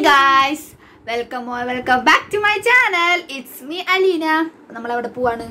Guys welcome welcome back to my channel it's me Aleena നമ്മൾ അവിടെ പോവാണ്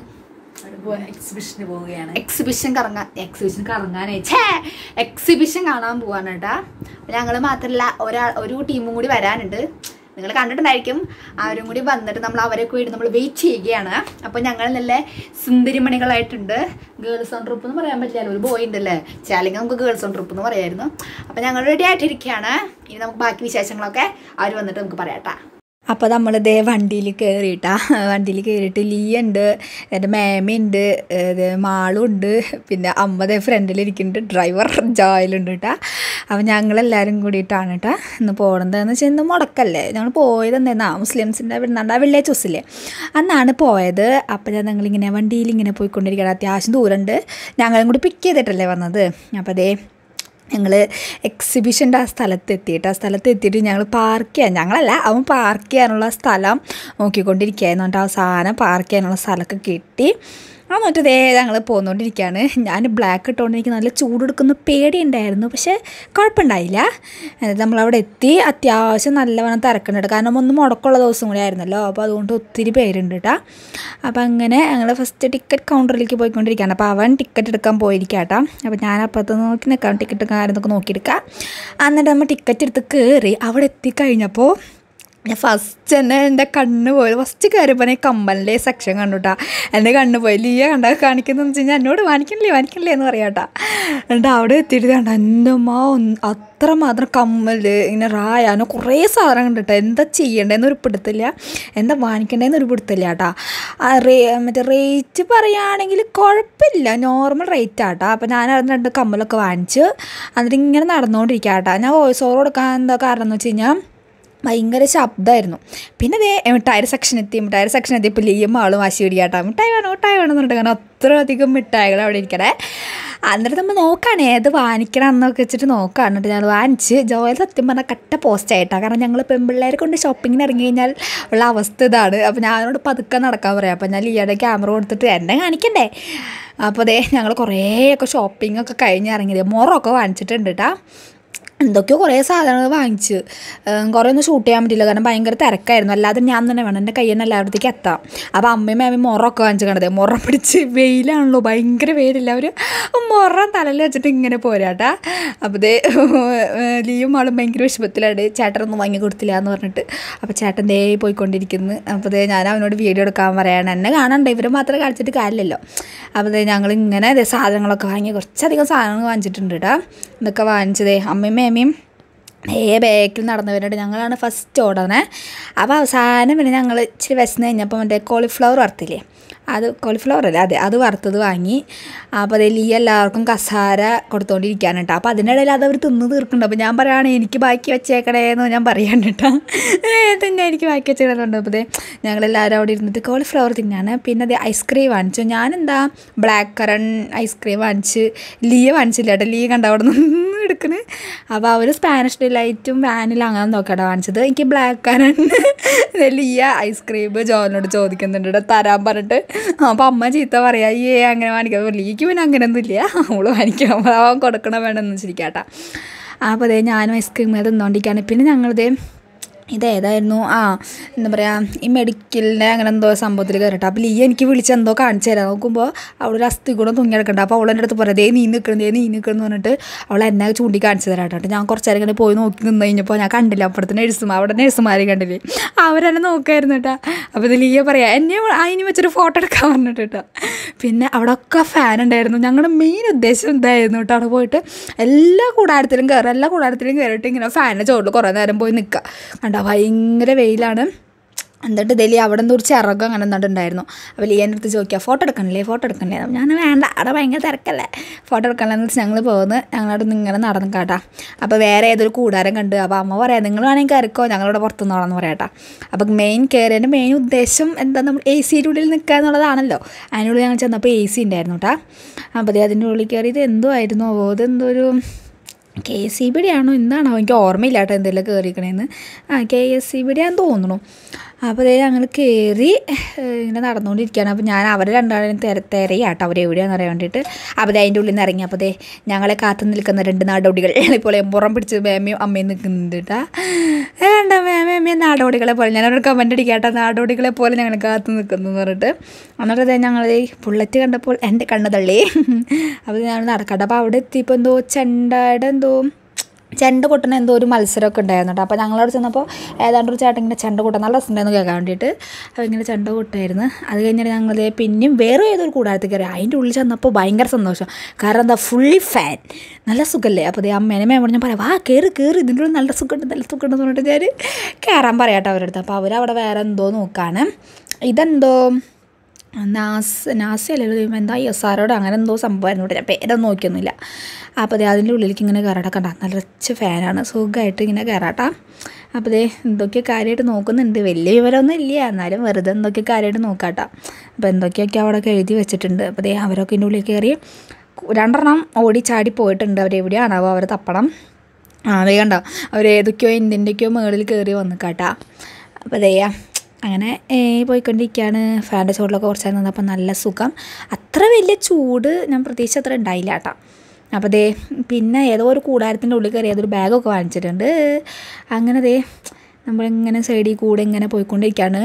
എക്സിബിഷന് പോവുകയാണ് എക്സിബിഷൻ കറങ്ങാൻ എക്സിബിഷൻ കറങ്ങാനേ ഛേ എക്സിബിഷൻ കാണാൻ പോവാണ് കേട്ടാ ഞങ്ങൾ മാത്രമല്ല ഒരാൾ ഒരു ടീമും കൂടി വരാനുണ്ട് നിങ്ങൾ കണ്ടിട്ടുണ്ടായിരിക്കും അവരും കൂടി വന്നിട്ട് നമ്മൾ അവരൊക്കെ വേണ്ടി നമ്മൾ വെയിറ്റ് ചെയ്യുകയാണ് അപ്പൊ ഞങ്ങൾ നല്ല സുന്ദരിമണികളായിട്ടുണ്ട് ഗേൾസ് ഓൺ ട്രിപ്പ് എന്ന് പറയാൻ പറ്റില്ല ഒരു ബോയ് ഉണ്ടല്ലേ ചാലിങ് നമുക്ക് ഗേൾസ് ഓൺ ട്രിപ്പ് എന്ന് പറയായിരുന്നു അപ്പൊ ഞങ്ങൾ റെഡി ആയിട്ടിരിക്കുകയാണ് ഇനി നമുക്ക് ബാക്കി വിശേഷങ്ങളൊക്കെ അവർ വന്നിട്ട് നമുക്ക് പറയാട്ടാ അപ്പോൾ നമ്മൾ ഇതേ വണ്ടിയിൽ കയറിയിട്ടാ വണ്ടിയിൽ കയറിയിട്ട് ലീ ഉണ്ട് എൻ്റെ മേമയുണ്ട് ഇത് മാളുണ്ട് പിന്നെ അമ്മ ദേ ഫ്രണ്ടിലിരിക്കുന്നുണ്ട് ഡ്രൈവർ ജോയിലുണ്ട് കേട്ടാ അപ്പോൾ ഞങ്ങളെല്ലാവരും കൂടിയിട്ടാണ് കേട്ടാ ഇന്ന് പോകണതെന്ന് വെച്ചാൽ ഇന്ന് മുടക്കല്ലേ ഞങ്ങൾ പോയത് എന്താ മുസ്ലിംസിൻ്റെ പെരുന്നാണ്ട് ആ വെള്ളിയാഴ്ച ദിവസമില്ലേ അന്നാണ് പോയത് അപ്പോൾ ഞാൻ ഞങ്ങളിങ്ങനെ വണ്ടിയിൽ ഇങ്ങനെ പോയിക്കൊണ്ടിരിക്കുകയാണ് അത്യാവശ്യം ദൂരമുണ്ട് ഞങ്ങളും കൂടി പിക്ക് ചെയ്തിട്ടല്ലേ വന്നത് അപ്പോൾ അതേ ഞങ്ങൾ എക്സിബിഷൻ്റെ ആ സ്ഥലത്ത് എത്തിയിട്ട് ആ സ്ഥലത്ത് എത്തിയിട്ട് ഞങ്ങൾ പാർക്ക് ചെയ്യാൻ ഞങ്ങളല്ല അവൻ പാർക്ക് ചെയ്യാനുള്ള സ്ഥലം നോക്കിക്കൊണ്ടിരിക്കുകയായിരുന്നു എന്നിട്ട് അവസാനം പാർക്ക് ചെയ്യാനുള്ള സ്ഥലമൊക്കെ കിട്ടി എന്നിട്ട് ദേ ഞങ്ങൾ പോന്നുകൊണ്ടിരിക്കുകയാണ് ഞാൻ ബ്ലാക്ക് ഇട്ടുകൊണ്ട് എനിക്ക് നല്ല ചൂടെടുക്കുന്ന പേടിയുണ്ടായിരുന്നു പക്ഷേ കുഴപ്പമുണ്ടായില്ല എന്നിട്ട് നമ്മളവിടെ എത്തി അത്യാവശ്യം നല്ലവണ്ണം തിരക്കുന്നുണ്ട് കാരണം ഒന്ന് മുടക്കമുള്ള ദിവസം കൂടി ആയിരുന്നല്ലോ അപ്പോൾ അതുകൊണ്ട് ഒത്തിരി പേരുണ്ട് കേട്ടോ അപ്പോൾ അങ്ങനെ ഞങ്ങൾ ഫസ്റ്റ് ടിക്കറ്റ് കൗണ്ടറിലേക്ക് പോയിക്കൊണ്ടിരിക്കുകയാണ് അപ്പോൾ അവൻ ടിക്കറ്റ് എടുക്കാൻ പോയിരിക്കുക കേട്ടോ അപ്പോൾ ഞാൻ അപ്പുറത്ത് നോക്കി നിൽക്കാം ടിക്കറ്റ് കാര്യമൊക്കെ നോക്കിയെടുക്കാം എന്നിട്ട് നമ്മൾ ടിക്കറ്റ് എടുത്ത് കയറി അവിടെ എത്തിക്കഴിഞ്ഞപ്പോൾ ഞാൻ ഫസ്റ്റ് തന്നെ എൻ്റെ കണ്ണ് പോയി ഫസ്റ്റ് കയറിയപ്പോൾ ഞാൻ കമ്മലിൻ്റെ സെക്ഷൻ കണ്ടുട്ടാ എൻ്റെ കണ്ണ് പോയി ലീയ കണ്ട കാണിക്കുന്നതെന്ന് വെച്ച് കഴിഞ്ഞാൽ എന്നോട് വാങ്ങിക്കണില്ലേ വാങ്ങിക്കണില്ലേ എന്ന് പറയാട്ടാ എന്നിട്ട് അവിടെ എത്തിയിട്ട് കണ്ട എൻ്റെ അമ്മ ഒന്ന് അത്രമാത്രം കമ്മൽ ഇങ്ങനെ റായാനോ കുറേ സാധനം കണ്ടിട്ട് എന്താ ചെയ്യേണ്ടതെന്ന് ഒരു പിടുത്തില്ല എന്താ വാങ്ങിക്കേണ്ടതെന്ന് ഒരു പിടുത്തില്ല കേട്ടാ റേ മറ്റേ റേറ്റ് പറയുകയാണെങ്കിൽ കുഴപ്പമില്ല നോർമൽ റേറ്റ് ആട്ടാ അപ്പോൾ ഞാൻ അവിടെ രണ്ട് കമ്മലൊക്കെ വാങ്ങിച്ച് എന്നിട്ട് ഇങ്ങനെ നടന്നുകൊണ്ടിരിക്കുക കേട്ടാ ഞാൻ വോയിസ് ഓവർ കൊടുക്കാൻ എന്താ കാരണം എന്ന് വെച്ച് കഴിഞ്ഞാൽ ഭയങ്കര ശബ്ദമായിരുന്നു പിന്നെ ദേ മിഠായി സെക്ഷൻ എത്തി മിഠായി സെക്ഷൻ എത്തിയപ്പോൾ ലീയും ആളും വാശി പിടിക്കാട്ടാ മിഠായി വേണം മിഠായി വേണം എന്ന് പറഞ്ഞിട്ട് കാരണം അത്രയധികം മിഠായികൾ അവിടെ ഇരിക്കണേ എന്നിട്ട് നമ്മൾ നോക്കുകയാണ് ഏത് വാങ്ങിക്കണം എന്നൊക്കെ വെച്ചിട്ട് നോക്കുകയാണ് എന്നിട്ട് ഞങ്ങൾ വാങ്ങിച്ച് ജോയൽ സത്യം പറഞ്ഞാൽ കട്ട പോസ്റ്റ് ആയിട്ടാണ് കാരണം ഞങ്ങൾ പെൺപിള്ളേരെ കൊണ്ട് ഷോപ്പിങ്ങിന് ഇറങ്ങി കഴിഞ്ഞാൽ ഉള്ള അവസ്ഥ ഇതാണ് അപ്പോൾ ഞാനോട് പതുക്കെ നടക്കാൻ പറയാം അപ്പോൾ ഞാൻ ലീയുടെ ക്യാമറ കൊടുത്തിട്ട് എന്നെ കാണിക്കണ്ടേ അപ്പോൾ ദേ ഞങ്ങൾ കുറേയൊക്കെ ഷോപ്പിംഗ് ഒക്കെ കഴിഞ്ഞ് ഇറങ്ങിയത് മൊറൊക്കെ വാങ്ങിച്ചിട്ടുണ്ട് കേട്ടോ എന്തൊക്കെയോ കുറേ സാധനങ്ങൾ വാങ്ങിച്ച് കുറേ ഒന്നും ഷൂട്ട് ചെയ്യാൻ പറ്റില്ല കാരണം ഭയങ്കര തിരക്കായിരുന്നു അല്ലാതെ ഞാൻ തന്നെ വേണം എൻ്റെ കയ്യിൽ നിന്ന് എല്ലായിടത്തേക്ക് എത്താം അപ്പോൾ അമ്മയും മാമയും മുറൊക്കെ വാങ്ങിച്ച് കണ്ടത് മുറ പിടിച്ച് വെയിലാണല്ലോ ഭയങ്കര വെയിലില്ല അവർ മുറ തലയിൽ വെച്ചിട്ട് ഇങ്ങനെ പോരാട്ടാ അപ്പോൾ ദേ ലീയും ആളും ഭയങ്കര വിഷമത്തിലാണ് ചേട്ടനൊന്നും വാങ്ങി കൊടുത്തില്ല എന്ന് പറഞ്ഞിട്ട് അപ്പോൾ ചേട്ടൻ ദേ പോയിക്കൊണ്ടിരിക്കുന്നു അപ്പോൾ ദേ ഞാൻ അവനോട് വീഡിയോ എടുക്കാൻ പറയാണ് എന്നെ കാണണ്ട ഇവർ മാത്രം കാണിച്ചിട്ട് കാര്യമില്ലല്ലോ അപ്പോൾ ദേ ഞങ്ങൾ ഇങ്ങനെ ദേ സാധനങ്ങളൊക്കെ വാങ്ങി കുറച്ചധികം സാധനങ്ങൾ വാങ്ങിച്ചിട്ടുണ്ട് കേട്ടോ ഇതൊക്കെ വാങ്ങിച്ചതേ അമ്മയും മേമയും ഏ ബാക്കിൽ നടന്നു വരുന്നുണ്ട് ഞങ്ങളാണ് ഫസ്റ്റ് ഓടണേ അപ്പോൾ അവസാനം പിന്നെ ഞങ്ങൾ ഇച്ചിരി വിശന്ന് കഴിഞ്ഞപ്പോൾ മറ്റേ കോളിഫ്ലവർ വറുത്തില്ലേ അത് കോളിഫ്ലവർ അല്ലേ അതെ അത് വറുത്തത് വാങ്ങി അപ്പോൾ അതിൽ ഈ എല്ലാവർക്കും കസാര കൊടുത്തുകൊണ്ടിരിക്കുകയാണ് കേട്ടോ അപ്പോൾ അതിനിടയിൽ അത് അവർ തിന്ന് തീർക്കുന്നുണ്ട് അപ്പോൾ ഞാൻ പറയുകയാണ് എനിക്ക് ബാക്കി വെച്ചേക്കണേന്ന് ഞാൻ പറയാൻ കേട്ടോ തന്നെ എനിക്ക് ബാക്കി വെച്ചേക്കണുണ്ട് അപ്പോൾ അതെ ഞങ്ങളെല്ലാവരും അവിടെ ഇരുന്നിട്ട് കോളിഫ്ലവർ തിന്നാണ് പിന്നെ അത് ഐസ്ക്രീം വാങ്ങിച്ചു ഞാനെന്താ ബ്ലാക്ക് കറൺ ഐസ്ക്രീം വാങ്ങിച്ച് ലീ വാങ്ങിച്ചില്ല കേട്ടോ ലീ കണ്ട അവിടെ നിന്ന് എടുക്കുന്നത് അപ്പോൾ അവർ സ്പാനിഷ് ഡിലൈറ്റും വാനില അങ്ങനെ നോക്കട്ടെ വാങ്ങിച്ചത് എനിക്ക് ബ്ലാക്ക് കറൺ ലിയ ഐസ്ക്രീം ജോലിനോട് ചോദിക്കുന്നുണ്ട് ഇവിടെ തരാൻ പറഞ്ഞിട്ട് അപ്പോൾ അമ്മ ചീത്ത പറയാ ഈ അങ്ങനെ വാങ്ങിക്കാൻ ലീക്ക് പിന്നെ അങ്ങനെയൊന്നും ഇല്ല അവള് വാങ്ങിക്കാൻ അവൻ കൊടുക്കണം വേണമെന്ന് വെച്ചിരിക്കാട്ടാ അപ്പോൾ അതേ ഞാനും ഐസ്ക്രീം തിന്നോണ്ടിരിക്കുകയാണ് പിന്നെ ഞങ്ങളിതേ ഇതേതായിരുന്നു ആ എന്താ പറയുക ഈ മെഡിക്കലിൻ്റെ അങ്ങനെ എന്തോ സംഭവത്തിൽ കയറിട്ട് അപ്പോൾ ലീ എനിക്ക് വിളിച്ച് എന്തോ കാണിച്ചു തരാം നോക്കുമ്പോൾ അവിടെ ഒരു അസ്ഥി കൂടെ തൂങ്ങി കിടക്കണ്ട അപ്പോൾ അവളെൻ്റെ അടുത്ത് പറയാം ദേ നീ നിൽക്കണം ദേ നീ നിൽക്കണം എന്ന് പറഞ്ഞിട്ട് അവൾ എന്നെ ചൂണ്ടി കാണിച്ചു തരാം കേട്ടോ ഞാൻ കുറച്ച് നേരം ഇങ്ങനെ പോയി നോക്കി നിന്ന് കഴിഞ്ഞപ്പോൾ ഞാൻ കണ്ടില്ല അപ്പുറത്ത് നഴ്സുമാർ അവിടെ നഴ്സുമാരെ കണ്ടില്ലേ അവരെന്നെ നോക്കായിരുന്നു കേട്ടോ അപ്പോൾ ഇത് ലീയ പറയാം എന്നെ അതിന് വെച്ചൊരു ഫോട്ടോ എടുക്കാൻ പറഞ്ഞിട്ട് കേട്ടോ പിന്നെ അവിടെ ഒക്കെ ഫാൻ ഉണ്ടായിരുന്നു ഞങ്ങളുടെ മെയിൻ ഉദ്ദേശം എന്തായിരുന്നു കേട്ടോ അവിടെ പോയിട്ട് എല്ലാ കൂടാരത്തിലും കയറുക എല്ലാ കൂടാരത്തിലും കയറിയിട്ട് ഇങ്ങനെ ഫാനിൻ്റെ ചോട്ടിൽ കുറേ നേരം പോയി നിൽക്കുക കണ്ടോ ഭയങ്കര വെയിലാണ് എന്നിട്ട് ഡെലി അവിടെ നിന്ന് ഒരു ചിറകം അങ്ങനെ എന്നിട്ടുണ്ടായിരുന്നു അപ്പോൾ ലീയൻ്റെ അടുത്ത് ചോദിക്കുക ഫോട്ടോ എടുക്കണില്ലേ ഫോട്ടോ എടുക്കണില്ലേ ഞാൻ വേണ്ട അവിടെ ഭയങ്കര തിരക്കല്ലേ ഫോട്ടോ എടുക്കണമെന്ന് വെച്ച് ഞങ്ങൾ പോകുന്നു ഞങ്ങളവിടെ നിന്ന് ഇങ്ങനെ നടന്നു കേട്ടാ അപ്പോൾ വേറെ ഏതൊരു കൂടാരം കണ്ട് അപ്പോൾ അമ്മ പറയാം നിങ്ങൾ വേണമെങ്കിൽ കയറിക്കോ ഞങ്ങളിവിടെ പുറത്തു നിന്നോളാം പറയാട്ടാ അപ്പോൾ മെയിൻ കയറിയതിൻ്റെ മെയിൻ ഉദ്ദേശം എന്താ നമ്മൾ എ സിയുടെ ഉള്ളിൽ നിൽക്കുക എന്നുള്ളതാണല്ലോ അതിനുള്ളിൽ ഞങ്ങൾ ചെന്നപ്പോൾ എ സി ഉണ്ടായിരുന്നു കേട്ടാ അപ്പോൾ അതേ അതിൻ്റെ ഉള്ളിൽ കയറി ഇത് എന്തോ ആയിരുന്നു അതെന്തോ ഒരു K S C B D ആണോ എന്താണോ എനിക്ക് ഓർമ്മയില്ല കേട്ടോ എന്തെങ്കിലും കയറിക്കണേന്ന് ആ K S C B D ആണെന്ന് തോന്നുന്നു അപ്പോൾ അതേ ഞങ്ങൾ കയറി ഇങ്ങനെ നടന്നുകൊണ്ടിരിക്കുകയാണ് അപ്പോൾ ഞാൻ അവരെ രണ്ടാളും തിര തിരയാട്ടോ അവരെവിടെയാണെന്ന് അറിയാൻ വേണ്ടിയിട്ട് അപ്പോൾ അതിൻ്റെ ഉള്ളിൽ നിന്ന് ഇറങ്ങി അപ്പോൾ അതേ ഞങ്ങളെ കാത്തു നിൽക്കുന്ന രണ്ട് നാടോടികൾ ഇപ്പോൾ എമ്പുറം പിടിച്ച് മേമയും അമ്മയും നിൽക്കുന്നുണ്ട് കേട്ടോ വേണ്ട മേമ നാടോടികളെ പോലെ ഞാനൊരു കമൻ്റ് അടിക്കാട്ടെ നാടോടികളെ പോലെ ഞങ്ങൾ കാത്തു നിൽക്കുന്നു എന്ന് പറഞ്ഞിട്ട് എന്നിട്ട് അതേ ഞങ്ങൾ ഈ ബുള്ളറ്റ് കണ്ടപ്പോൾ എൻ്റെ കണ്ണ് തള്ളി അപ്പോൾ ഞാൻ നടക്കട്ടെ അപ്പോൾ അവിടെ എത്തിയപ്പോൾ എന്തോ ചെണ്ടയുടെ എന്തോ ചെണ്ട കൊട്ടുന്ന എന്തോ ഒരു മത്സരമൊക്കെ ഉണ്ടായിരുന്നു കേട്ടോ അപ്പോൾ ഞങ്ങളവിടെ ചെന്നപ്പോൾ ഏതാണ്ട് ഒരു ചേട്ടൻ ഇങ്ങനെ ചെണ്ട കൊട്ടാൻ നല്ല രസമുണ്ടായിരുന്നു കേൾക്കാൻ വേണ്ടിയിട്ട് അപ്പോൾ ഇങ്ങനെ ചെണ്ട കൊട്ടായിരുന്നു അത് കഴിഞ്ഞിട്ട് ഞങ്ങൾ ദേ പിന്നെയും വേറെ ഏതൊരു കൂടാരത്തിൽ കയറി അതിൻ്റെ ഉള്ളിൽ ചെന്നപ്പോൾ ഭയങ്കര സന്തോഷം കാരണം എന്താ ഫുള്ളി ഫാൻ നല്ല സുഖമല്ലേ അപ്പോൾ ദേ അമ്മേനെ മേമോട് ഞാൻ പറയാം വാ കയറി കയറി ഇതിൻ്റെ ഉള്ളിൽ നല്ല സുഖമുണ്ട് നല്ല സുഖമുണ്ട് എന്ന് പറഞ്ഞിട്ട് ഞാൻ കയറാൻ പറയാട്ടോ അവരുടെ അടുത്ത് അപ്പോൾ അവരവിടെ വേറെ എന്തോ നോക്കാണ് ഇതെന്തോ നാസ് നാസ അല്ലല്ലോ ദൈവം എന്താ എസ് ആറോട് അങ്ങനെ എന്തോ സംഭവമായിരുന്നു ഇവിടെ ഞാൻ പേരൊന്നും നോക്കിയൊന്നുമില്ല അപ്പോൾ ദേ അതിൻ്റെ ഉള്ളിലേക്ക് ഇങ്ങനെ കയറാട്ട കണ്ട നല്ല റിച്ച് ഫാനാണ് സുഖമായിട്ട് ഇങ്ങനെ കയറാട്ടാ അപ്പോൾ ദേ എന്തൊക്കെ കാര്യമായിട്ട് നോക്കുന്നുണ്ട് വലിയ വിവരമൊന്നും ഇല്ല എന്നാലും വെറുതെ എന്തൊക്കെ കാര്യമായിട്ട് നോക്കാട്ടാ അപ്പോൾ എന്തൊക്കെയൊക്കെ അവിടെ എഴുതി വെച്ചിട്ടുണ്ട് അപ്പോൾ ദേ അവരൊക്കെ ഇതിൻ്റെ ഉള്ളിൽ കയറി രണ്ടെണ്ണം ഓടി ചാടി പോയിട്ടുണ്ട് അവരെവിടെയാണാവോ അവർ തപ്പണം ആ അതേ കണ്ടോ അവർ ഏതൊക്കെയോ എന്തിൻ്റെയൊക്കെയോ മുകളിൽ കയറി വന്നു കേട്ടാ അപ്പോൾ ദയ്യാ അങ്ങനെ ഏ, പോയിക്കൊണ്ടിരിക്കുകയാണ് ഫാൻ്റെ ചൂടിലൊക്കെ കുറച്ച് നേരം നിന്നപ്പോൾ നല്ല സുഖം അത്ര വലിയ ചൂട് ഞാൻ പ്രതീക്ഷിച്ച അത്ര ഉണ്ടായില്ല കേട്ടോ അപ്പോൾ ദേ പിന്നെ ഏതോ ഒരു കൂടാരത്തിൻ്റെ ഉള്ളിൽ കയറി അതൊരു ബാഗൊക്കെ വാങ്ങിച്ചിട്ടുണ്ട് അങ്ങനെ ദേ നമ്മളിങ്ങനെ സൈഡിൽ കൂടെ ഇങ്ങനെ പോയിക്കൊണ്ടിരിക്കുകയാണ്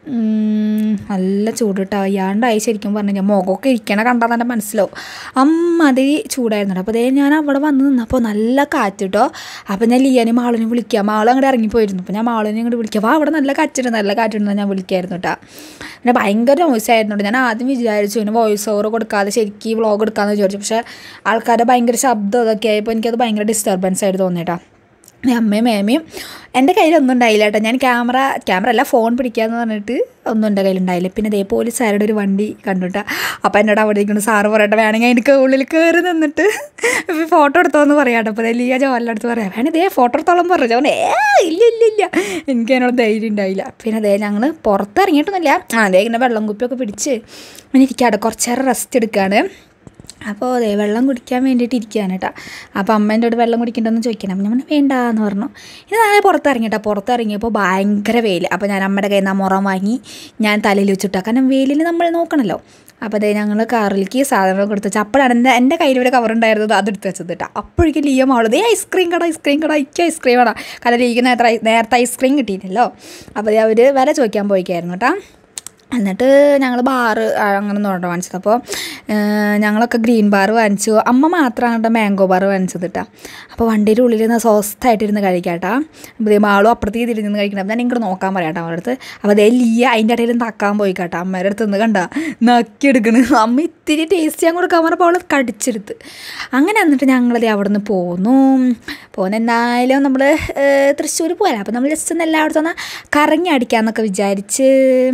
ഉം, നല്ല ചൂട് കേട്ടോ അയ്യാണ്ടായി ശരിക്കും പറഞ്ഞു കഴിഞ്ഞാൽ മുഖമൊക്കെ ഇരിക്കണ കണ്ടാൽ തന്നെ മനസ്സിലാവും അമ്മാതിരി ചൂടായിരുന്നു കേട്ടോ അപ്പോൾ അതേ ഞാൻ അവിടെ വന്ന് നിന്നപ്പോൾ നല്ല കാറ്റ് കേട്ടോ അപ്പോൾ ഞാൻ ലിയാനും മാളിനെ വിളിക്കുക മാളും അങ്ങോട്ട് ഇറങ്ങിപ്പോയിരുന്നു അപ്പോൾ ഞാൻ മാളിനെ അങ്ങോട്ട് വിളിക്കുക വാ അവിടെ നല്ല കാറ്റുണ്ട് നല്ല കാറ്റുണ്ടെന്ന് ഞാൻ വിളിക്കായിരുന്നു കേട്ടോ പിന്നെ ഭയങ്കര നോയ്സ് ആയിരുന്നു കേട്ടോ ഞാൻ ആദ്യം വിചാരിച്ചു പിന്നെ വോയിസ് ഓവർ കൊടുക്കാതെ ശരിക്കും വ്ളോഗ് എടുക്കാമെന്ന് വിചാരിച്ചു പക്ഷേ ആൾക്കാരുടെ ഭയങ്കര ശബ്ദം ഇതൊക്കെ ആയപ്പോൾ എനിക്കത് ഭയങ്കര ഡിസ്റ്റർബൻസ് ആയിട്ട് തോന്നി കേട്ടോ അമ്മയും മേമയും എൻ്റെ കയ്യിലൊന്നും ഉണ്ടായില്ല കേട്ടോ ഞാൻ ക്യാമറ ക്യാമറ അല്ല ഫോൺ പിടിക്കാന്ന് പറഞ്ഞിട്ട് ഒന്നും എൻ്റെ കയ്യിലുണ്ടായില്ല പിന്നെ ദേ പോലീസുകാരുടെ ഒരു വണ്ടി കണ്ടുട്ടാ അപ്പോൾ എന്നോട് അവിടെ ഇരിക്കുന്നു സാറ് പറയട്ടെ വേണമെങ്കിൽ എനിക്ക് ഉള്ളിൽ കയറി നിന്നിട്ട് ഫോട്ടോ എടുത്തോന്ന് പറയാം കേട്ടോ അപ്പോൾ ലിയ ജോലിൻ്റെ അടുത്ത് പറയാം വേണേ ദേ ഫോട്ടോ എടുത്തോളം പറഞ്ഞു ജോൻ ഏ ഇല്ല ഇല്ല ഇല്ല എനിക്ക് അതിനോട് ധൈര്യം ഉണ്ടായില്ല പിന്നെ ദേ ഞങ്ങൾ പുറത്തിറങ്ങിയിട്ടൊന്നുമില്ല ആ ദേ ഇങ്ങനെ വെള്ളം കുപ്പിയൊക്കെ പിടിച്ച് അങ്ങനെ ഇരിക്കാട്ടെ കുറച്ച് നേരം റെസ്റ്റ് എടുക്കുകയാണ് അപ്പോൾ അതെ വെള്ളം കുടിക്കാൻ വേണ്ടിയിട്ട് ഇരിക്കുകയാണ് കേട്ടോ അപ്പോൾ അമ്മേൻ്റെ അടുത്ത് വെള്ളം കുടിക്കണ്ടെന്ന് ചോദിക്കണം അപ്പം ഞാൻ പറഞ്ഞു, വേണ്ട എന്ന് പറഞ്ഞു ഇത് നാളെ പുറത്തിറങ്ങി കേട്ടോ പുറത്തിറങ്ങിയപ്പോൾ ഭയങ്കര വെയിൽ അപ്പോൾ ഞാൻ അമ്മയുടെ കയ്യിൽ നിന്ന് ആ മുറം വാങ്ങി ഞാൻ തലയിൽ വെച്ചിട്ടാ കാരണം വെയിലിൽ നമ്മൾ നോക്കണമല്ലോ അപ്പോൾ അതേ ഞങ്ങൾ കാറിലേക്ക് സാധനങ്ങൾ കൊടുത്ത് വെച്ചാൽ അപ്പോഴാണ് എൻ്റെ എൻ്റെ കയ്യിൽ ഒരു കവർ ഉണ്ടായിരുന്നത് അത് എടുത്ത് വെച്ചത് കേട്ടോ അപ്പോഴേക്കും ലീയ മാളത് ഐസ്ക്രീം കട ഐസ്ക്രീം കട ഇക്ക് ഐസ്ക്രീം കട കാരണം ലീക്ക് നേരത്തെ നേരത്തെ ഐസ്ക്രീം കിട്ടിയില്ലല്ലോ അപ്പോൾ ദേ അവർ വില ചോദിക്കാൻ പോയിക്കായിരുന്നു കേട്ടോ എന്നിട്ട് ഞങ്ങൾ ബാറ് അങ്ങനെ നോട്ടോ വാങ്ങിച്ചത് അപ്പോൾ ഞങ്ങളൊക്കെ ഗ്രീൻ ബാർ വാങ്ങിച്ചു അമ്മ മാത്രമാണ് കേട്ടോ മാംഗോ ബാർ വാങ്ങിച്ചത് കേട്ടോ അപ്പോൾ വണ്ടിയുടെ ഉള്ളിൽ നിന്ന് സ്വസ്ഥമായിട്ടിരുന്ന് കഴിക്കാട്ടാ അപ്പോൾ ദേ മാളും അപ്പുറത്തേക്ക് തിരിഞ്ഞിരുന്ന് കഴിക്കണം അപ്പോൾ ഞാൻ ഇങ്ങോട്ട് നോക്കാൻ പറയാം കേട്ടോ അവരുടെ അടുത്ത് അപ്പോൾ അതേ ലീയ അതിൻ്റെ ഇടയിൽ തക്കാൻ പോയി കേട്ടോ അമ്മയുടെ അടുത്ത് നിന്ന് കണ്ട നക്കിയെടുക്കണ് അമ്മ ഇത്തിരി ടേസ്റ്റ് ചെയ്യാൻ കൊടുക്കാൻ പറഞ്ഞപ്പോൾ അവൾ കടിച്ചെടുത്ത് അങ്ങനെ എന്നിട്ട് ഞങ്ങളത് അവിടെ നിന്ന് പോന്നു പോന്ന് എന്നാലും നമ്മൾ തൃശ്ശൂർ പോയാലോ അപ്പോൾ നമ്മൾ ജസ്റ്റ് ഒന്ന് എല്ലായിടത്തും ഒന്ന് കറങ്ങി അടിക്കാമെന്നൊക്കെ വിചാരിച്ച്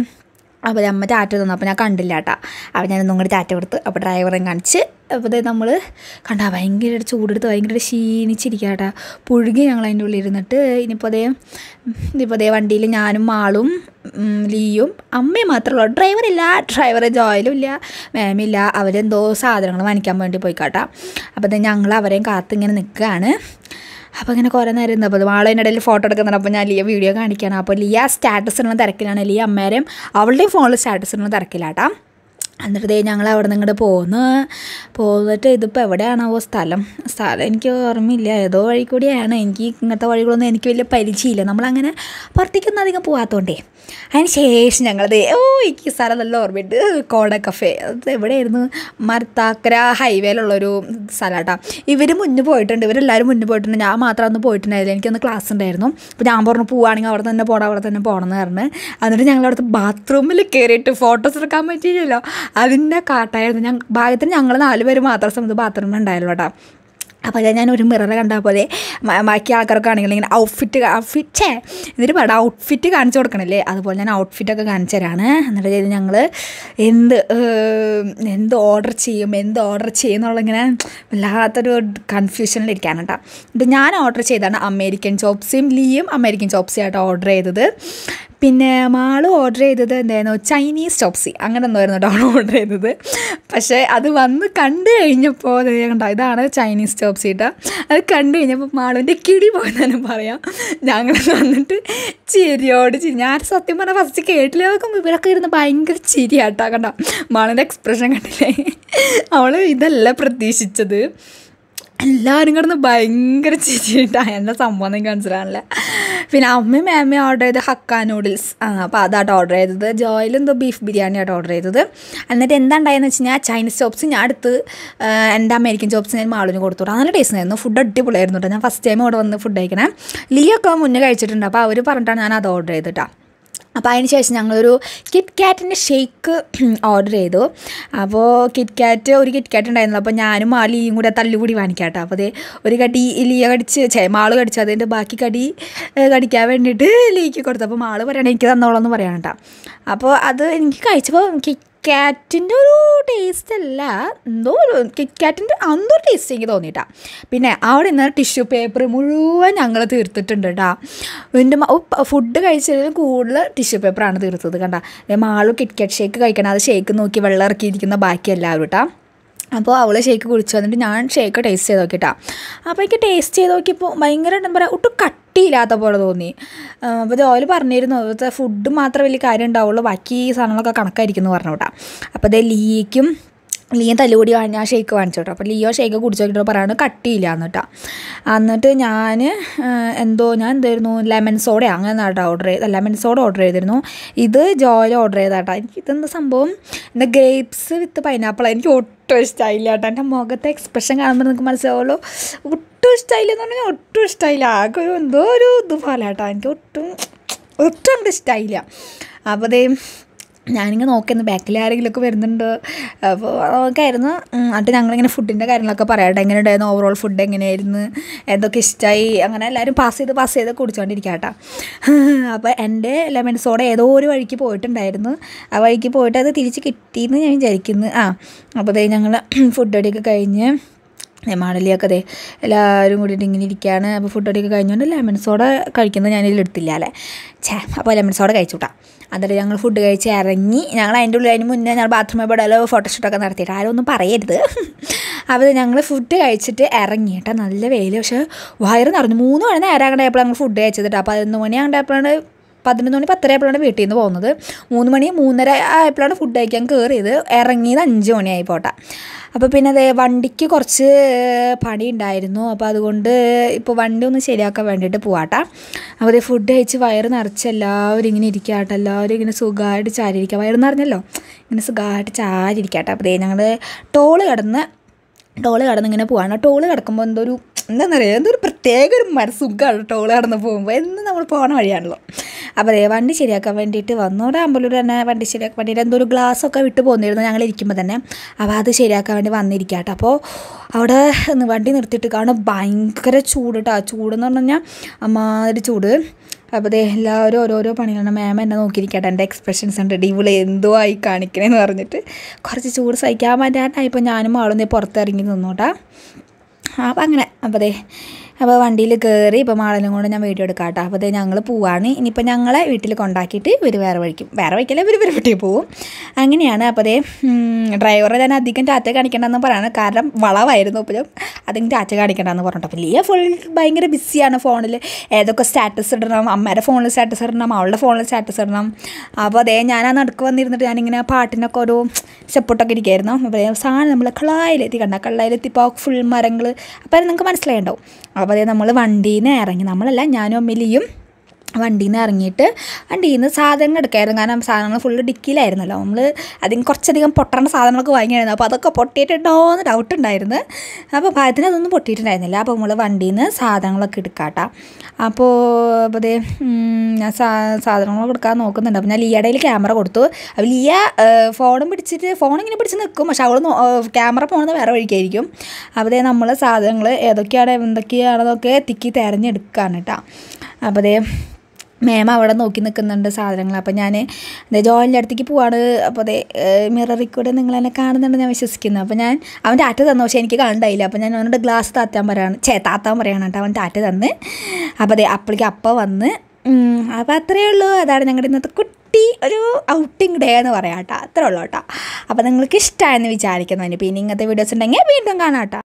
അപ്പോൾ അമ്മ ടാറ്റ തന്നു അപ്പോൾ ഞാൻ കണ്ടില്ല കേട്ടോ അപ്പോൾ ഞാനൊന്നും കൂടി ടാറ്റ കൊടുത്ത് അപ്പോൾ ഡ്രൈവറെയും കാണിച്ച് അപ്പോൾ ഇത് നമ്മൾ കണ്ടാ ഭയങ്കര ചൂടെടുത്ത് ഭയങ്കര ക്ഷീണിച്ചിരിക്കുക കേട്ടോ പുഴുകി ഞങ്ങൾ അതിൻ്റെ ഉള്ളിൽ ഇരുന്നിട്ട് ഇനിയിപ്പോൾ അതേ ഇനിയിപ്പോൾ അതേ വണ്ടിയിൽ ഞാനും മാളും ഉം, ലീയും അമ്മയും മാത്രമേ ഉള്ളൂ ഡ്രൈവറില്ല ഡ്രൈവർ ജോയിലും ഇല്ല മാമില്ല അവരെന്തോ സാധനങ്ങൾ വാങ്ങിക്കാൻ വേണ്ടി പോയി കേട്ടോ അപ്പോൾ അത് ഞങ്ങൾ അവരെയും കാത്തിങ്ങനെ നിൽക്കുകയാണ് അപ്പോൾ ഇങ്ങനെ കുറേ നേരം ഇരുന്നു അപ്പോൾ മാളതിൻ്റെ ഇടയിൽ ഫോട്ടോ എടുക്കുന്നുണ്ട് അപ്പോൾ ഞാൻ ലിയ വീഡിയോ കാണിക്കുകയാണ് അപ്പോൾ ലിയ സ്റ്റാറ്റസ് ഇടുന്ന തിരക്കിലാണ് ലിയ അമ്മേരെയും അവളുടെയും ഫോണിൽ സ്റ്റാറ്റസ് ഇടുന്ന തിരക്കിലാട്ടാ എന്നിട്ട് ദേ ഞങ്ങൾ അവിടെ നിന്ന് ഇങ്ങോട്ട് പോന്ന് പോന്നിട്ട് ഇതിപ്പോൾ എവിടെയാണാവോ സ്ഥലം സ്ഥലം എനിക്ക് ഓർമ്മയില്ല ഏതോ വഴി കൂടിയാണ് എനിക്ക് ഇങ്ങനത്തെ വഴികളൊന്നും എനിക്ക് വലിയ പരിചയമില്ല നമ്മളങ്ങനെ പുറത്തേക്കൊന്നും അധികം പോകാത്തതുകൊണ്ടേ അതിന് ശേഷം ഞങ്ങളത് ഓ എനിക്ക് ഈ സ്ഥലം നല്ല ഓർമ്മയുണ്ട് കോട കഫേ അത് എവിടെയായിരുന്നു മർത്താക്കര ഹൈവേയിലുള്ളൊരു സ്ഥലമാട്ടോ ഇവർ മുന്നേ പോയിട്ടുണ്ട് ഇവരെല്ലാവരും മുന്നേ പോയിട്ടുണ്ട് ഞാൻ മാത്രം അന്ന് പോയിട്ടുണ്ടായില്ല എനിക്കൊന്ന് ക്ലാസ് ഉണ്ടായിരുന്നു അപ്പോൾ ഞാൻ പറഞ്ഞു പോവുകയാണെങ്കിൽ അവിടെ തന്നെ പോകണം അവിടെ തന്നെ പോകണം എന്ന് പറഞ്ഞ് എന്നിട്ട് ഞങ്ങൾ അവിടുത്തെ ബാത്റൂമിൽ കയറിയിട്ട് ഫോട്ടോസ് എടുക്കാൻ പറ്റിയില്ലല്ലോ അതിൻ്റെ കാട്ടായിരുന്നു ഞാൻ ഭാഗ്യത്തിന് ഞങ്ങൾ നാല് പേര് മാത്രം സമയത്ത് ബാത്റൂമിൽ ഉണ്ടായല്ലോ കേട്ടോ അപ്പോൾ അത് ഞാൻ ഒരു മിറർ കണ്ടാൽ പോലെ മ- ബാക്കി ആൾക്കാരൊക്കെ ആണെങ്കിൽ ഇങ്ങനെ ഔട്ട്ഫിറ്റ് ഔട്ട്ഫിറ്റ് ഛേ എന്നിട്ട് വേണ്ട ഔട്ട്ഫിറ്റ് കാണിച്ചു കൊടുക്കണല്ലേ അതുപോലെ ഞാൻ ഔട്ട്ഫിറ്റൊക്കെ കാണിച്ചു തരാണ് എന്നിട്ട് ചെയ്ത് ഞങ്ങൾ എന്ത് ഏം, എന്ത് ഓർഡർ ചെയ്യും എന്ത് ഓർഡർ ചെയ്യും എന്നുള്ള ഇങ്ങനെ വല്ലാത്തൊരു കൺഫ്യൂഷനിലിരിക്കാണ് കേട്ടോ ഇത് ഞാൻ ഓർഡർ ചെയ്താണ് അമേരിക്കൻ ചോപ്സിയും ലീയും അമേരിക്കൻ ചോപ്സിയും ആയിട്ട് ഓർഡർ ചെയ്തത് പിന്നെ മാള് ഓർഡർ ചെയ്തത് എന്തായിരുന്നു ചൈനീസ് ചോപ്സി അങ്ങനെ എന്തായിരുന്നു കേട്ടോ അവൾ ഓർഡർ ചെയ്തത് പക്ഷേ അത് വന്ന് കണ്ടു കഴിഞ്ഞപ്പോൾ ദേ കണ്ടോ ഇതാണ് ചൈനീസ് ചോപ്സി കേട്ടോ അത് കണ്ടു കഴിഞ്ഞപ്പോൾ മാളുവിൻ്റെ കിടി പോയെന്നു പറയാം ഞങ്ങൾ വന്നിട്ട് ചിരിയോട് ചിരി ഞാൻ സത്യം പറഞ്ഞാൽ ഫസ്റ്റ് കേട്ടില്ല നോക്കുമ്പോൾ ഇവരൊക്കെ ഇരുന്ന് ഭയങ്കര ചിരിയാട്ടോ കണ്ടോ മാളിൻ്റെ എക്സ്പ്രഷൻ കണ്ടില്ലേ അവൾ ഇതല്ല പ്രതീക്ഷിച്ചത് എല്ലാവരും കിടന്ന് ഭയങ്കര ചിരിയിട്ടാണ് എൻ്റെ സംഭവം എനിക്ക് മനസ്സിലാവില്ല പിന്നെ അമ്മയും മേമ്മയും ഓർഡർ ചെയ്ത് ഹക്ക നൂഡിൽസ് ആ അപ്പോൾ അതാട്ടോ ഓർഡർ ചെയ്തത് ജോയിൽ എന്തോ ബീഫ് ബിരിയാണിയാട്ടോ ഓർഡർ ചെയ്തത് എന്നിട്ട് എന്താ ഉണ്ടായെന്ന് വെച്ച് കഴിഞ്ഞാൽ ചൈനീസ് ചോപ്സ് ഞാൻ അടുത്ത് ആ, എൻ്റെ അമേരിക്കൻ ചോപ്സ് ഞാൻ മാളിന് കൊടുത്തു വിടാം. നല്ല ടേസ്റ്റ് ആയിരുന്നു ഫുഡ് അടിപൊളിയായിരുന്നു കേട്ടോ ഞാൻ ഫസ്റ്റ് ടൈം ഇവിടെ വന്ന് ഫുഡ് കഴിക്കണേ ലിയോ ഒക്കെ മുന്നേ കഴിച്ചിട്ടുണ്ട് അപ്പോൾ അവർ പറഞ്ഞിട്ടാണ് ഞാൻ അത് ഓർഡർ ചെയ്തിട്ടാ അപ്പോൾ അതിന് ശേഷം ഞങ്ങളൊരു കിറ്റ് കാറ്റിൻ്റെ ഷേക്ക് ഓർഡർ ചെയ്തു അപ്പോൾ കിറ്റ് കാറ്റ് ഒരു കിറ്റ് കാറ്റ് ഉണ്ടായിരുന്നു അപ്പോൾ ഞാനും ആ ലീയും കൂടെ തല്ലുകൂടി വാങ്ങിക്കാട്ടോ അപ്പോൾ അതേ ഒരു കടി ലിയ കടിച്ച് ചേ മാള് കടിച്ചു അതിൻ്റെ ബാക്കി കടി ഏ, കടിക്കാൻ വേണ്ടിയിട്ട് ലീക്ക് കൊടുത്തു അപ്പോൾ മാള് പറയണേ എനിക്ക് തന്നോളാം എന്ന് പറയണം കേട്ടോ അപ്പോൾ അത് എനിക്ക് കഴിച്ചപ്പോൾ കിറ്റ് കാറ്റിൻ്റെ ഒരു ടേസ്റ്റ് അല്ല എന്തോ ഒരു കിറ്റ് കാറ്റിൻ്റെ എന്തോ ഒരു ടേസ്റ്റ് എനിക്ക് തോന്നിയിട്ടാ പിന്നെ അവിടെ നിന്ന് ടിഷ്യൂ പേപ്പർ മുഴുവൻ ഞങ്ങൾ തീർത്തിട്ടുണ്ട് കേട്ടോ എൻ്റെ ഫുഡ് കഴിച്ചതിൽ കൂടുതൽ ടിഷ്യൂ പേപ്പറാണ് തീർത്തത് കണ്ട മാളു കിറ്റ് കാറ്റ് ഷേക്ക് കഴിക്കണം അത് ഷേക്ക് നോക്കി വെള്ളം ഇറക്കിയിരിക്കുന്ന ബാക്കി എല്ലാവരും കേട്ടോ അപ്പോൾ അവൾ ഷേക്ക് കുടിച്ചു വന്നിട്ട് ഞാൻ ഷേക്ക് ടേസ്റ്റ് ചെയ്ത് നോക്കിയിട്ടാ അപ്പോൾ എനിക്ക് ടേസ്റ്റ് ചെയ്ത് നോക്കിയപ്പോൾ ഭയങ്കര എന്താ പറയുക ഒട്ടും കട്ടിയില്ലാത്ത പോലെ തോന്നി ആ, അപ്പോൾ ജോലി പറഞ്ഞിരുന്നു ഇവിടുത്തെ ഫുഡ് മാത്രമേ വലിയ കാര്യം ഉണ്ടാവുള്ളൂ ബാക്കി സാധനങ്ങളൊക്കെ കണക്കായിരിക്കും എന്ന് പറഞ്ഞു കേട്ടോ അപ്പോൾ അതേ ലീക്കും ലിയോ തല്ലുകൂടി വാങ്ങി ഞാൻ ഷേക്ക് വാങ്ങിച്ചു കേട്ടോ അപ്പോൾ ലിയോ ഷേക്ക് കുടിച്ചു നോക്കിയിട്ട് പറയാണ് കട്ടിയില്ല എന്നിട്ടാ എന്നിട്ട് ഞാൻ എന്തോ ഞാൻ എന്തായിരുന്നു ലെമൺ സോഡ അങ്ങനെ കേട്ടോ ഓർഡർ ചെയ്ത് ലെമൺ സോഡ ഓർഡർ ചെയ്തിരുന്നു ഇത് ജോയിൽ ഓർഡർ ചെയ്താട്ടോ എനിക്ക് ഇതെന്താ സംഭവം എന്താ ഗ്രേപ്സ് വിത്ത് പൈനാപ്പിൾ എനിക്ക് ഒട്ടും ഇഷ്ടമായില്ല കേട്ടോ എൻ്റെ മുഖത്തെ എക്സ്പ്രഷൻ കാണുമ്പോൾ നിങ്ങൾക്ക് മനസ്സിലാവുള്ളൂ ഒട്ടും ഇഷ്ടമായില്ല എന്ന് പറഞ്ഞാൽ ഒട്ടും ഇഷ്ടമായില്ല ആകെ ഒരു എന്തോ ഒരു ഇതുപോലെ കേട്ടോ എനിക്ക് ഒട്ടും ഒട്ടും അങ്ങോട്ട് ഇഷ്ടമായില്ല അപ്പോൾ അതേ ഞാനിങ്ങനെ നോക്കുന്നു ബാക്കിൽ ആരെങ്കിലുമൊക്കെ വരുന്നുണ്ട് അപ്പോൾ നോക്കായിരുന്നു എന്നിട്ട് ഞങ്ങളിങ്ങനെ ഫുഡിൻ്റെ കാര്യങ്ങളൊക്കെ പറയാട്ടെ എങ്ങനെ ഉണ്ടായിരുന്നു ഓവറോൾ ഫുഡ് എങ്ങനെയായിരുന്നു എന്തൊക്കെ ഇഷ്ടമായി അങ്ങനെ എല്ലാവരും പാസ് ചെയ്ത് പാസ് ചെയ്ത് കുടിച്ചുകൊണ്ടിരിക്കുക കേട്ടോ അപ്പോൾ എൻ്റെ ലെമൺ സോഡ ഏതോ ഒരു വഴിക്ക് പോയിട്ടുണ്ടായിരുന്നു ആ വഴിക്ക് പോയിട്ട് അത് തിരിച്ച് കിട്ടിയെന്ന് ഞാൻ വിചാരിക്കുന്നു ആ അപ്പോൾ ദേ ഞങ്ങൾ ഫുഡ് അടിയൊക്കെ കഴിഞ്ഞ് മാടലിയൊക്കെ അതെ എല്ലാവരും കൂടിയിട്ട് ഇങ്ങനെ ഇരിക്കുകയാണ് അപ്പോൾ ഫുഡ് അടിയൊക്കെ കഴിഞ്ഞുകൊണ്ട് ലെമൺ സോഡ കഴിക്കുന്നത് ഞാനിതിൽ എടുത്തില്ല അല്ലേ ഛേ അപ്പോൾ ലെമൺ സോഡ കഴിച്ചു കൂട്ടാ എന്നിട്ട് ഞങ്ങൾ ഫുഡ് കഴിച്ച് ഇറങ്ങി ഞങ്ങൾ അതിൻ്റെ ഉള്ളിൽ അതിന് മുന്നേ ഞങ്ങൾ ബാത്റൂമിൽ പോയാലോ ഫോട്ടോഷൂട്ടൊക്കെ നടത്തിയിട്ട് ആരും ഒന്നും പറയരുത് അപ്പോൾ ഞങ്ങൾ ഫുഡ് കഴിച്ചിട്ട് ഇറങ്ങി കേട്ടോ നല്ല വെയിൽ പക്ഷേ വയറ് നിറഞ്ഞു മൂന്ന് മണി നേരം അങ്ങോട്ടായപ്പോൾ ഞങ്ങൾ ഫുഡ് കഴിച്ചത് കേട്ടോ പതിനൊന്ന് മണി അങ്ങോട്ടായപ്പോഴാണ് പതിനൊന്ന് മണി പത്തര ആയപ്പോഴാണ് വീട്ടിൽ നിന്ന് പോകുന്നത് മൂന്ന് മണി മൂന്നര ആയപ്പോഴാണ് ഫുഡ് കഴിക്കാൻ കയറിയത് ഇറങ്ങിയത് അഞ്ച് മണിയായി പോട്ടെ അപ്പോൾ പിന്നെ അതേ വണ്ടിക്ക് കുറച്ച് പണി ഉണ്ടായിരുന്നു അപ്പോൾ അതുകൊണ്ട് ഇപ്പോൾ വണ്ടി ഒന്ന് ശരിയാക്കാൻ വേണ്ടിയിട്ട് പോവാട്ടാ അപ്പോൾ അതേ ഫുഡ് കഴിച്ച് വയറ് നിറച്ച് എല്ലാവരും ഇങ്ങനെ ഇരിക്കാട്ടെ എല്ലാവരും ഇങ്ങനെ സുഖമായിട്ട് ചാരിയിരിക്കുക വയറ് നിറഞ്ഞല്ലോ ഇങ്ങനെ സുഖമായിട്ട് ചാരിയിരിക്കാട്ടെ അപ്പോൾ ദേ ഞങ്ങൾ ടോള് കിടന്ന് ടോള് കടന്ന് ഇങ്ങനെ പോവാണ് ടോള് കിടക്കുമ്പോൾ എന്തോ ഒരു എന്താണെന്ന് പറയുക എന്തോ ഒരു പ്രത്യേക ഒരു മനസ്സുഖമാണ് ടോള് കടന്ന് പോകുമ്പോൾ എന്നും നമ്മൾ പോകണ വഴിയാണല്ലോ അപ്പോൾ അതേ വണ്ടി ശരിയാക്കാൻ വേണ്ടിയിട്ട് വന്നു അവിടെ അമ്പലൂർ തന്നെ വണ്ടി ശരിയാക്കാൻ വേണ്ടിയിട്ട് എന്തോ ഒരു ഗ്ലാസ്സൊക്കെ വിട്ട് പോന്നിരുന്നു ഞങ്ങൾ ഇരിക്കുമ്പോൾ തന്നെ അപ്പോൾ അത് ശരിയാക്കാൻ വേണ്ടി വന്നിരിക്കാട്ടോ അപ്പോൾ അവിടെ നി- വണ്ടി നിർത്തിയിട്ട് കാണും ഭയങ്കര ചൂട് കേട്ടോ ചൂടെന്ന് പറഞ്ഞു കഴിഞ്ഞാൽ അമ്മാതിരി ചൂട് അപ്പോൾ ദേ എല്ലാവരും ഓരോരോ പണികളാണ് മാം എന്നെ നോക്കിയിരിക്കട്ടെ എൻ്റെ എക്സ്പ്രഷൻസ് ഉണ്ട് ഇവള് എന്തോ ആയി കാണിക്കണേന്ന് പറഞ്ഞിട്ട് കുറച്ച് ചൂട് സഹിക്കാൻ പറ്റാണ്ടായപ്പോൾ ഞാനും ആളൊന്നേ പുറത്തിറങ്ങി നിന്നോട്ടാ അപ്പോൾ അങ്ങനെ അപ്പോൾ ദേ അപ്പോൾ വണ്ടിയിൽ കയറി ഇപ്പോൾ മാളനും കൊണ്ട് ഞാൻ വീഡിയോ എടുക്കാം കേട്ടോ അപ്പോൾ ദേ ഞങ്ങൾ പോവാണ് ഇനിയിപ്പോൾ ഞങ്ങളെ വീട്ടിൽ കൊണ്ടാക്കിയിട്ട് ഇവർ വേറെ വഴിക്കും വേറെ വഴിക്കല്ല ഇവർ ഇവർ വീട്ടിൽ പോവും അങ്ങനെയാണ് അപ്പോൾ ദേ ഡ്രൈവറെ ഞാൻ അധികം ടാറ്റ കാണിക്കണ്ടെന്ന് പറയാണ് കാരണം വളവായിരുന്നു അപ്പോഴും അധികം ടാറ്റ കാണിക്കണ്ടെന്ന് പറഞ്ഞിട്ട് അപ്പോൾ ലിയ ഫുൾ ഭയങ്കര ബിസിയാണ് ഫോണിൽ ഏതൊക്കെ സ്റ്റാറ്റസ് ഇടണം അമ്മയുടെ ഫോണിൽ സ്റ്റാറ്റസ് ഇടണം അവളുടെ ഫോണിൽ സ്റ്റാറ്റസ് ഇടണം അപ്പോൾ അതേ ഞാൻ ആ നടുക്ക് വന്നിരുന്നിട്ട് ഞാനിങ്ങനെ ആ പാട്ടിനൊക്കെ ഒരു സെപ്പൊട്ടൊക്കെ ഇരിക്കുകയായിരുന്നു അപ്പോൾ സാധനം നമ്മൾ കള്ളായിലെത്തി കണ്ട കള്ളായിലെത്തി ഇപ്പോൾ ഫുൾ മരങ്ങൾ അപ്പോൾ അത് നിങ്ങൾക്ക് മനസ്സിലായിണ്ടാവും അപ്പോൾ അതേ നമ്മൾ വണ്ടിയിൽ നിന്ന് ഇറങ്ങി നമ്മളല്ല ഞാനും അമ്മിലിയും വണ്ടിയിൽ നിന്ന് ഇറങ്ങിയിട്ട് വണ്ടിയിൽ നിന്ന് സാധനങ്ങൾ എടുക്കായിരുന്നു കാരണം സാധനങ്ങൾ ഫുള്ള് ഡിക്കിയിലായിരുന്നല്ലോ നമ്മൾ അതിന് കുറച്ചധികം പൊട്ടേണ്ട സാധനങ്ങളൊക്കെ വാങ്ങിയായിരുന്നു അപ്പോൾ അതൊക്കെ പൊട്ടിയിട്ടുണ്ടോ എന്ന് ഡൗട്ട് ഉണ്ടായിരുന്നു അപ്പോൾ ഭാഗത്തിന് അതൊന്നും പൊട്ടിയിട്ടുണ്ടായിരുന്നില്ല അപ്പോൾ നമ്മൾ വണ്ടിയിൽ നിന്ന് സാധനങ്ങളൊക്കെ എടുക്കാട്ടാ അപ്പോൾ അപ്പോൾ അതേ ഞാൻ സാ സാധനങ്ങളൊക്കെ എടുക്കാൻ നോക്കുന്നുണ്ട് അപ്പോൾ ഞാൻ ലിയയുടെ കയ്യിൽ ക്യാമറ കൊടുത്തു അപ്പോൾ ലിയ ഫോണും പിടിച്ചിട്ട് ഫോൺ ഇങ്ങനെ പിടിച്ച് നിൽക്കും പക്ഷെ അവൾ ക്യാമറ പോകുന്നത് വേറെ വഴിക്കായിരിക്കും അപ്പോൾ അതേ നമ്മൾ സാധനങ്ങൾ ഏതൊക്കെയാണ് എന്തൊക്കെയാണെന്നൊക്കെ തിക്കി തിരഞ്ഞെടുക്കുകയാണ് കേട്ടോ അപ്പോൾ അതേ മേമ അവിടെ നോക്കി നിൽക്കുന്നുണ്ട് സാധനങ്ങൾ അപ്പോൾ ഞാൻ ജോയിൻ്റെ അടുത്തേക്ക് പോവാണ് അപ്പോൾ അതെ മിററിൽ കൂടെ നിങ്ങൾ എന്നെ കാണുന്നുണ്ട് ഞാൻ വിശ്വസിക്കുന്നു അപ്പോൾ ഞാൻ അവൻ ടാറ്റ തന്നു പക്ഷേ എനിക്ക് കാണണ്ടായില്ല അപ്പോൾ ഞാൻ അവനോട് ഗ്ലാസ് താത്താൻ പറയാണ് ചേ താത്താൻ പറയാണ് കേട്ടോ അവൻ ടാറ്റ തന്ന് അപ്പോൾ അതെ അപ്പോഴേക്ക് അപ്പ വന്ന് ഉം, അപ്പോൾ അത്രയേ ഉള്ളൂ അതാണ് ഞങ്ങളുടെ ഇന്നത്തെ കുട്ടി ഒരു ഔട്ടിംഗ് ഡേ എന്ന് പറയാം കേട്ടോ അത്രേ ഉള്ളൂ കേട്ടോ അപ്പോൾ നിങ്ങൾക്ക് ഇഷ്ടമായെന്ന് വിചാരിക്കുന്നു പിന്നെ ഇങ്ങനത്തെ വീഡിയോസ് ഉണ്ടെങ്കിൽ വീണ്ടും കാണാം കേട്ടോ